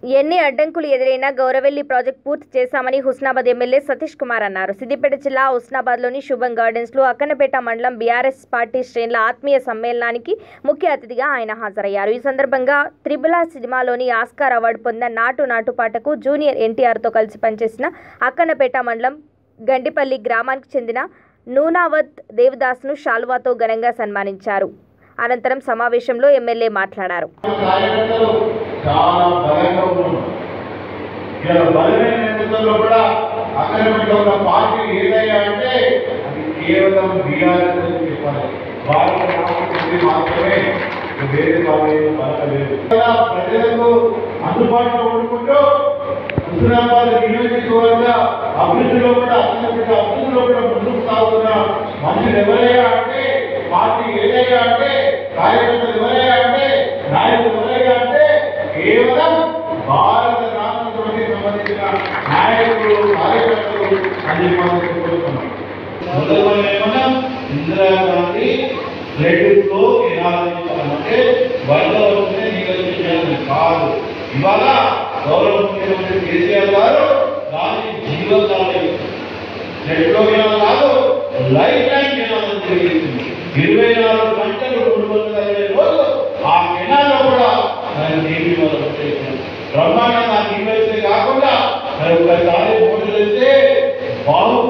ఎన్ని అడ్డంకులు ఎదురైనా గౌరవెల్లి ప్రాజెక్ట్ పూర్తి చేశామని హుస్నాబాద్ ఎమ్మెల్యే సతీష్ కుమార్ అన్నారు సిద్దిపేట జిల్లా హుస్నాబాద్లోని శుభం గార్డెన్స్లో అక్కనపేట మండలం బీఆర్ఎస్ పార్టీ శ్రేణుల ఆత్మీయ సమ్మేళనానికి ముఖ్య అతిథిగా ఆయన హాజరయ్యారు ఈ సందర్భంగా త్రిబుల సినిమాలోని ఆస్కార్ అవార్డు పొందిన నాటు నాటు పాటకు జూనియర్ ఎన్టీఆర్తో కలిసి పనిచేసిన అక్కనపేట మండలం గండిపల్లి గ్రామానికి చెందిన నూనావత్ దేవదాస్ను షాల్వాతో ఘనంగా సన్మానించారు అనంతరం సమావేశంలో ఎమ్మెల్యే మాట్లాడారు కార్యకర్తలు చాలా బలంగా ఉన్నారు ఇలా బలమైన నేతృత్వంలో కూడా అక్కడ ఉన్న పార్టీ ఏదైనా అంటే అది కేవలం బీఆర్ఎస్ అని చెప్పాలి భారత రాష్ట్రపతి మాత్రమే ఇక వేరే వాళ్ళు బలకలేదు ఇలా ప్రజలకు అందుబాటులో ఉండుకుంటూ హుస్నాబాద్ నియోజకవర్గ అభివృద్ధిలో కూడా అభివృద్ధి అభివృద్ధిలో కూడా ముందుకు సాగుతున్న మనుషులు ఎవరైనా అంటే పార్టీ ఏదైనా అంటే కార్యకర్తలు ఎవరైనా అంటే నాయకులు ఎవరైనా అంటే కేవలం భారత రాష్ట్రపతికి సంబంధించిన నాయకులు కార్యకర్తలు అని మనం చెప్పుకుంటున్నాం మొదటి మనం ఇందిరాగాంధీ బ్లడ్ ఫ్లో ఎనాలిసిస్ వరద వస్తే నీళ్ళు కాదు ఇవాళ గౌరవ ముఖ్యమంత్రి కేసీఆర్ గారు దాని జీవకాలం నెట్లో కెనాల్ కాదు లైఫ్ టైం కెనాల్ అని తెలియజేసింది ఇరవై నాలుగు గంటలు రెండు వందల ఇరవై రోజులు ఆ కెనాల్లో కూడా దాని నీటి వల్ల వచ్చేసింది బ్రహ్మాండంగా నీళ్ళు వేస్తే కాకుండా మరి ఒకసారి మోటార్ వేస్తే బాగు